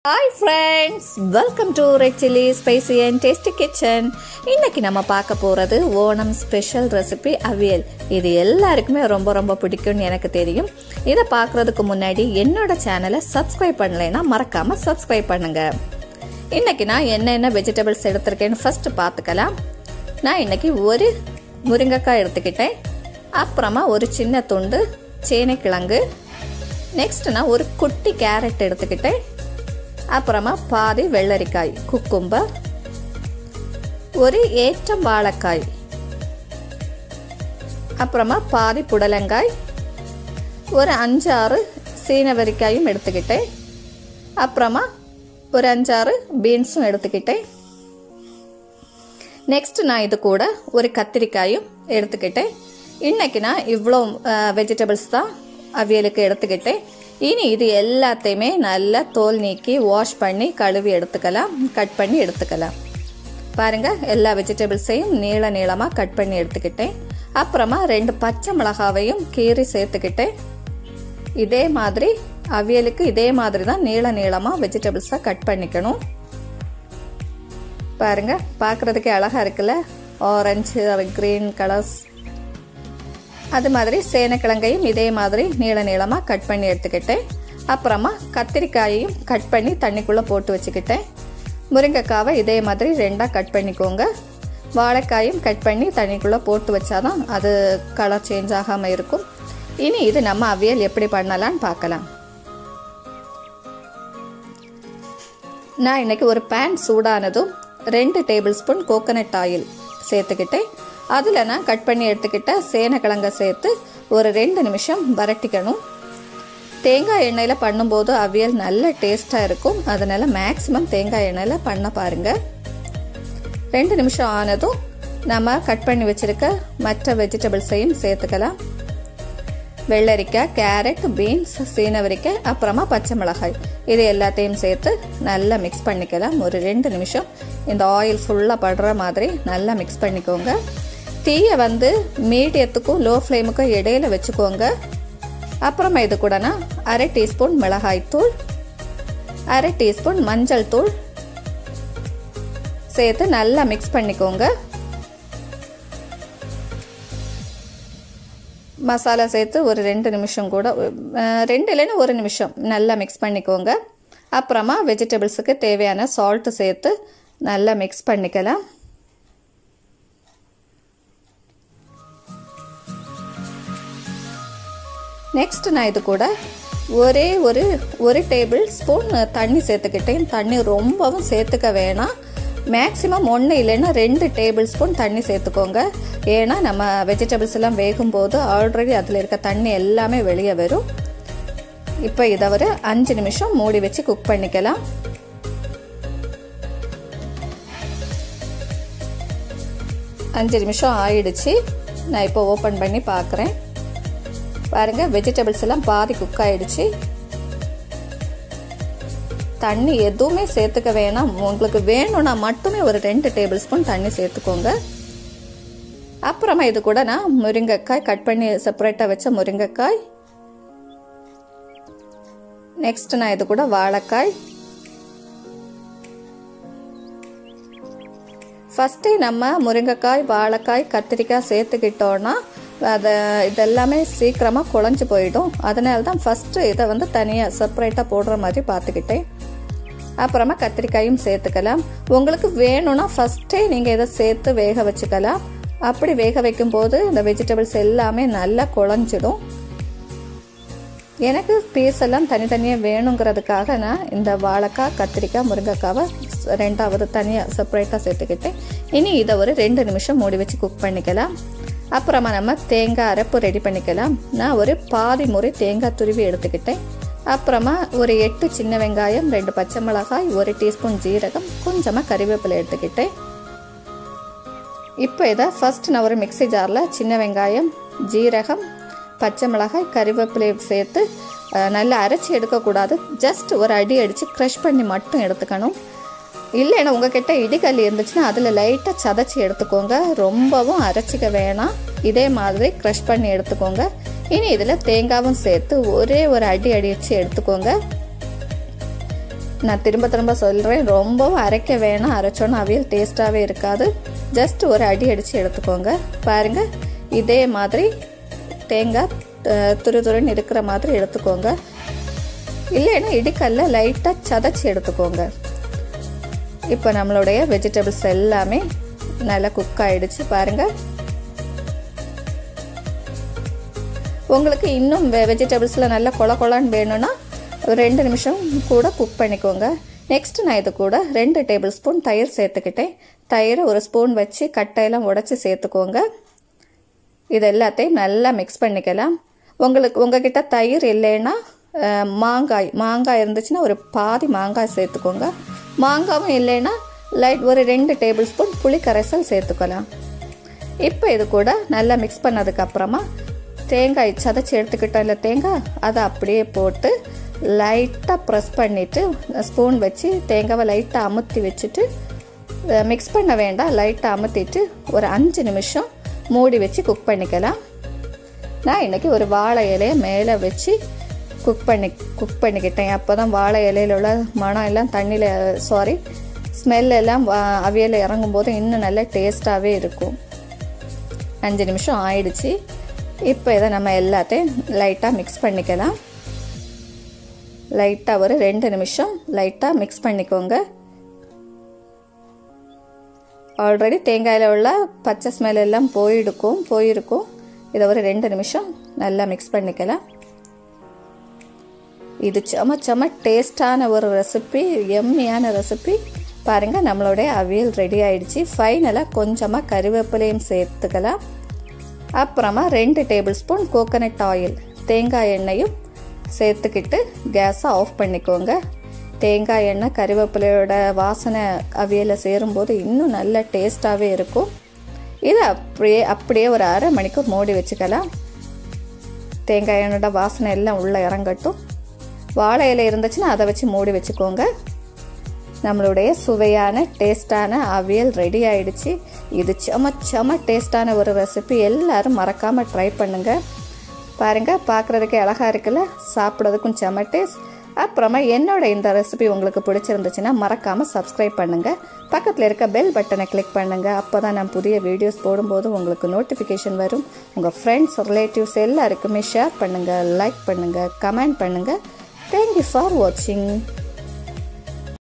hi friends welcome to red chilli spicy and tasty kitchen இன்னைக்கு நம்ம பார்க்க போகிறது ஓணம் ஸ்பெஷல் ரெசிபி அவியல் இது எல்லாருக்குமே ரொம்ப ரொம்ப பிடிக்கும்னு எனக்கு தெரியும் இதை பார்க்குறதுக்கு முன்னாடி என்னோட சேனலை சப்ஸ்கிரைப் பண்ணலைன்னா மறக்காமல் சப்ஸ்கிரைப் பண்ணுங்க இன்னைக்கு நான் என்னென்ன வெஜிடபிள்ஸ் எடுத்திருக்கேன்னு ஃபர்ஸ்ட் பார்த்துக்கலாம் நான் இன்னைக்கு ஒரு முருங்கைக்காய் எடுத்துக்கிட்டேன் அப்புறமா ஒரு சின்ன துண்டு சேனைக்கிழங்கு நெக்ஸ்ட் நான் ஒரு குட்டி கேரட் எடுத்துக்கிட்டேன் அப்புறமா பாதி வெள்ளரிக்காய் குக்கும்பர் ஒரு ஏற்றம் வாழைக்காய் அப்புறமா பாதி புடலங்காய் ஒரு அஞ்சாறு சீனவரிக்காயும் எடுத்துக்கிட்டேன் அப்புறமா ஒரு அஞ்சாறு பீன்ஸும் எடுத்துக்கிட்டேன் நெக்ஸ்ட் நான் இது கூட ஒரு கத்திரிக்காயும் எடுத்துக்கிட்டேன் இன்னைக்கு நான் இவ்வளோ வெஜிடபிள்ஸ் தான் அவியலுக்கு எடுத்துக்கிட்டேன் இனி இது எல்லாத்தையுமே நல்லா தோல் நீக்கி வாஷ் பண்ணி கழுவி எடுத்துக்கலாம் கட் பண்ணி எடுத்துக்கலாம் பாருங்க எல்லா வெஜிடபிள்ஸையும் நீள நீளமாக கட் பண்ணி எடுத்துக்கிட்டேன் அப்புறமா ரெண்டு பச்சை மிளகாவையும் கீறி சேர்த்துக்கிட்டேன் இதே மாதிரி அவியலுக்கு இதே மாதிரி தான் நீள நீளமாக வெஜிடபிள்ஸை கட் பண்ணிக்கணும் பாருங்க பார்க்குறதுக்கே அழகாக இருக்குல்ல ஆரஞ்சு க்ரீன் கலர்ஸ் அது மாதிரி சேனக்கிழங்கையும் இதே மாதிரி நீள நீளமாக கட் பண்ணி எடுத்துக்கிட்டேன் அப்புறமா கத்திரிக்காயையும் கட் பண்ணி தண்ணிக்குள்ளே போட்டு வச்சுக்கிட்டேன் முருங்கைக்காவை இதே மாதிரி ரெண்டாக கட் பண்ணிக்கோங்க வாழைக்காயும் கட் பண்ணி தண்ணிக்குள்ளே போட்டு வச்சாதான் அது கலர் சேஞ்ச் ஆகாமல் இருக்கும் இனி இது நம்ம அவியல் எப்படி பண்ணலான்னு பார்க்கலாம் நான் இன்னைக்கு ஒரு பேன் சூடானதும் ரெண்டு டேபிள் ஸ்பூன் கோகனட் ஆயில் சேர்த்துக்கிட்டேன் அதில் நான் கட் பண்ணி எடுத்துக்கிட்ட சேனக்கிழங்க சேர்த்து ஒரு ரெண்டு நிமிஷம் வரட்டிக்கணும் தேங்காய் எண்ணெயில் பண்ணும்போது அவியல் நல்ல டேஸ்ட்டாக இருக்கும் அதனால் மேக்ஸிமம் தேங்காய் எண்ணெயில் பண்ண பாருங்கள் ரெண்டு நிமிஷம் ஆனதும் நம்ம கட் பண்ணி வச்சுருக்க மற்ற வெஜிடபிள்ஸையும் சேர்த்துக்கலாம் வெள்ளரிக்காய் கேரட் பீன்ஸ் சீனவரிக்காய் அப்புறமா பச்சை மிளகாய் இது எல்லாத்தையும் சேர்த்து நல்லா மிக்ஸ் பண்ணிக்கலாம் ஒரு ரெண்டு நிமிஷம் இந்த ஆயில் ஃபுல்லாக படுற மாதிரி நல்லா மிக்ஸ் பண்ணிக்கோங்க தீயை வந்து மீடியத்துக்கும் லோ ஃப்ளேமுக்கும் இடையில வச்சுக்கோங்க அப்புறமா இது கூட நான் அரை டீஸ்பூன் மிளகாய் தூள் அரை டீஸ்பூன் மஞ்சள் தூள் சேர்த்து நல்லா மிக்ஸ் பண்ணிக்கோங்க மசாலா சேர்த்து ஒரு ரெண்டு நிமிஷம் கூட ரெண்டு இல்லைன்னா ஒரு நிமிஷம் நல்லா மிக்ஸ் பண்ணிக்கோங்க அப்புறமா வெஜிடபிள்ஸுக்கு தேவையான சால்ட்டு சேர்த்து நல்லா மிக்ஸ் பண்ணிக்கலாம் நெக்ஸ்ட் நான் இது கூட ஒரே ஒரு ஒரு டேபிள் ஸ்பூன் தண்ணி சேர்த்துக்கிட்டேன் தண்ணி ரொம்பவும் சேர்த்துக்க வேணாம் மேக்ஸிமம் ஒன்று இல்லைன்னா ரெண்டு டேபிள் ஸ்பூன் தண்ணி சேர்த்துக்கோங்க ஏன்னா நம்ம வெஜிடபிள்ஸ் எல்லாம் வேகும்போது ஆல்ரெடி அதில் இருக்க தண்ணி எல்லாமே வெளியே வரும் இப்போ இதை ஒரு அஞ்சு நிமிஷம் மூடி வச்சு குக் பண்ணிக்கலாம் அஞ்சு நிமிஷம் ஆயிடுச்சு நான் இப்போ ஓப்பன் பண்ணி பார்க்குறேன் பாருங்க வெஜிடபிள்ஸ் எல்லாம் பாதி குக் ஆயிடுச்சு தண்ணி எதுவுமே சேர்த்துக்க வேணாம் உங்களுக்கு வேணும்னா மட்டுமே ஒரு ரெண்டு டேபிள் ஸ்பூன் தண்ணி சேர்த்துக்கோங்க அப்புறமா இது கூட நான் முருங்கைக்காய் கட் பண்ணி செப்பரேட்டாக வச்ச முருங்கைக்காய் நெக்ஸ்ட் நான் இது கூட வாழைக்காய் ஃபஸ்ட்டே நம்ம முருங்கைக்காய் வாழைக்காய் கத்திரிக்காய் சேர்த்துக்கிட்டோன்னா அதை இதெல்லாமே சீக்கிரமாக குழஞ்சி போயிடும் அதனால தான் ஃபஸ்ட்டு இதை வந்து தனியாக செப்பரேட்டாக போடுற மாதிரி பார்த்துக்கிட்டேன் அப்புறமா கத்திரிக்காயும் சேர்த்துக்கலாம் உங்களுக்கு வேணும்னா ஃபஸ்ட்டே நீங்கள் இதை சேர்த்து வேக வச்சுக்கலாம் அப்படி வேக வைக்கும்போது இந்த வெஜிடபிள்ஸ் எல்லாமே நல்லா குழஞ்சிடும் எனக்கு பீஸ் எல்லாம் தனித்தனியாக வேணுங்கிறதுக்காக நான் இந்த வாழைக்காய் கத்திரிக்காய் முருங்கைக்காவை ரெண்டாவது தனியாக செப்பரேட்டாக சேர்த்துக்கிட்டேன் இனி இதை ஒரு ரெண்டு நிமிஷம் மூடி வச்சு குக் பண்ணிக்கலாம் அப்புறமா நம்ம தேங்காய் அரைப்பு ரெடி பண்ணிக்கலாம் நான் ஒரு பாதி முறை தேங்காய் துருவி எடுத்துக்கிட்டேன் அப்புறமா ஒரு எட்டு சின்ன வெங்காயம் ரெண்டு பச்சை மிளகாய் ஒரு டீஸ்பூன் ஜீரகம் கொஞ்சமாக கறிவேப்பிலை எடுத்துக்கிட்டேன் இப்போ இதை ஃபஸ்ட் நான் ஒரு மிக்சி ஜாரில் சின்ன வெங்காயம் ஜீரகம் பச்சை மிளகாய் கறிவேப்பிலை சேர்த்து நல்லா அரைச்சி எடுக்கக்கூடாது ஜஸ்ட் ஒரு அடி அடித்து க்ரஷ் பண்ணி மட்டும் எடுத்துக்கணும் இல்லைன்னா உங்ககிட்ட இடிக்கல் இருந்துச்சுன்னா அதில் லைட்டாக சதைச்சி எடுத்துக்கோங்க ரொம்பவும் அரைச்சிக்க வேணாம் இதே மாதிரி க்ரஷ் பண்ணி எடுத்துக்கோங்க இனி இதில் தேங்காவும் சேர்த்து ஒரே ஒரு அடி அடிச்சு எடுத்துக்கோங்க நான் திரும்ப திரும்ப சொல்கிறேன் ரொம்பவும் அரைக்க வேணாம் அரைச்சோன்னா அவியல் டேஸ்ட்டாகவே இருக்காது ஜஸ்ட் ஒரு அடி அடித்து எடுத்துக்கோங்க பாருங்கள் இதே மாதிரி தேங்காய் துரு துருன்னு இருக்கிற மாதிரி எடுத்துக்கோங்க இல்லைன்னா இடிக்கல்ல லைட்டாக சதைச்சி எடுத்துக்கோங்க இப்போ நம்மளுடைய வெஜிடபிள்ஸ் எல்லாமே நல்லா குக் ஆகிடுச்சு பாருங்கள் உங்களுக்கு இன்னும் வெஜிடபிள்ஸில் நல்லா கொல கொலான்னு வேணும்னா ரெண்டு நிமிஷம் கூட குக் பண்ணிக்கோங்க நெக்ஸ்ட் நான் இது கூட ரெண்டு டேபிள் ஸ்பூன் தயிர் சேர்த்துக்கிட்டேன் தயிரை ஒரு ஸ்பூன் வச்சு கட்டையெல்லாம் உடச்சி சேர்த்துக்கோங்க இது எல்லாத்தையும் நல்லா மிக்ஸ் பண்ணிக்கலாம் உங்களுக்கு உங்ககிட்ட தயிர் இல்லைன்னா மாங்காய் மாங்காய் இருந்துச்சுன்னா ஒரு பாதி மாங்காய் சேர்த்துக்கோங்க மாங்காவும் இல்லைன்னா லைட் ஒரு ரெண்டு டேபிள் ஸ்பூன் புளி கரைசல் சேர்த்துக்கலாம் இப்போ இது கூட நல்லா மிக்ஸ் பண்ணதுக்கப்புறமா தேங்காய் சதைச்சி எடுத்துக்கிட்டோம் இல்லை தேங்காய் அதை அப்படியே போட்டு லைட்டாக ப்ரெஸ் பண்ணிவிட்டு ஸ்பூன் வச்சு தேங்காவை லைட்டாக அமுத்தி வச்சுட்டு மிக்ஸ் பண்ண வேண்டாம் லைட்டாக அமுத்திட்டு ஒரு அஞ்சு நிமிஷம் மூடி வச்சு குக் பண்ணிக்கலாம் நான் இன்றைக்கி ஒரு வாழை இலையை மேலே வச்சு குக் பண்ணி குக் பண்ணிக்கிட்டேன் அப்போ தான் வாழை இலையில் உள்ள மனம் எல்லாம் தண்ணியில் சாரி ஸ்மெல் எல்லாம் அவியல் இறங்கும்போது இன்னும் நல்ல டேஸ்ட்டாகவே இருக்கும் அஞ்சு நிமிஷம் ஆயிடுச்சு இப்போ இதை நம்ம எல்லாத்தையும் லைட்டாக மிக்ஸ் பண்ணிக்கலாம் லைட்டாக ஒரு ரெண்டு நிமிஷம் லைட்டாக மிக்ஸ் பண்ணிக்கோங்க ஆல்ரெடி தேங்காயில் உள்ள பச்சை ஸ்மெல் எல்லாம் போயிடுக்கும் போயிருக்கும் இதை ஒரு ரெண்டு நிமிஷம் நல்லா மிக்ஸ் பண்ணிக்கலாம் இது செம செம டேஸ்டான ஒரு ரெசிபி எம்மியான ரெசிபி பாருங்கள் நம்மளுடைய அவியல் ரெடி ஆயிடுச்சு ஃபைனலாக கொஞ்சமாக கறிவேப்பிலையும் சேர்த்துக்கலாம் அப்புறமா ரெண்டு டேபிள் ஸ்பூன் கோகனட் ஆயில் தேங்காய் எண்ணெயும் சேர்த்துக்கிட்டு கேஸை ஆஃப் பண்ணிக்கோங்க தேங்காய் எண்ணெய் கறிவேப்பிலையோட வாசனை அவியலில் சேரும்போது இன்னும் நல்ல டேஸ்ட்டாகவே இருக்கும் இதை அப்படியே அப்படியே ஒரு அரை மணிக்கு மூடி வச்சுக்கலாம் தேங்காய் எண்ணெயோட வாசனை எல்லாம் உள்ளே இறங்கட்டும் வாழை இலை இருந்துச்சுன்னா அதை வச்சு மூடி வச்சுக்கோங்க நம்மளுடைய சுவையான டேஸ்டான அவியல் ரெடி ஆயிடுச்சு இது செம செம டேஸ்டான ஒரு ரெசிபி எல்லாரும் மறக்காமல் ட்ரை பண்ணுங்கள் பாருங்கள் பார்க்குறதுக்கே அழகாக இருக்குல்ல சாப்பிட்றதுக்கும் செம டேஸ்ட் அப்புறமா என்னோட இந்த ரெசிபி உங்களுக்கு பிடிச்சிருந்துச்சுன்னா மறக்காமல் சப்ஸ்கிரைப் பண்ணுங்கள் பக்கத்தில் இருக்க பெல் பட்டனை கிளிக் பண்ணுங்கள் அப்போ தான் நான் புதிய வீடியோஸ் போடும்போது உங்களுக்கு நோட்டிஃபிகேஷன் வரும் உங்கள் ஃப்ரெண்ட்ஸ் ரிலேட்டிவ்ஸ் எல்லாருக்குமே ஷேர் பண்ணுங்கள் லைக் பண்ணுங்கள் கமெண்ட் பண்ணுங்கள் தேங்க்யூ ஃபார் வாட்சிங்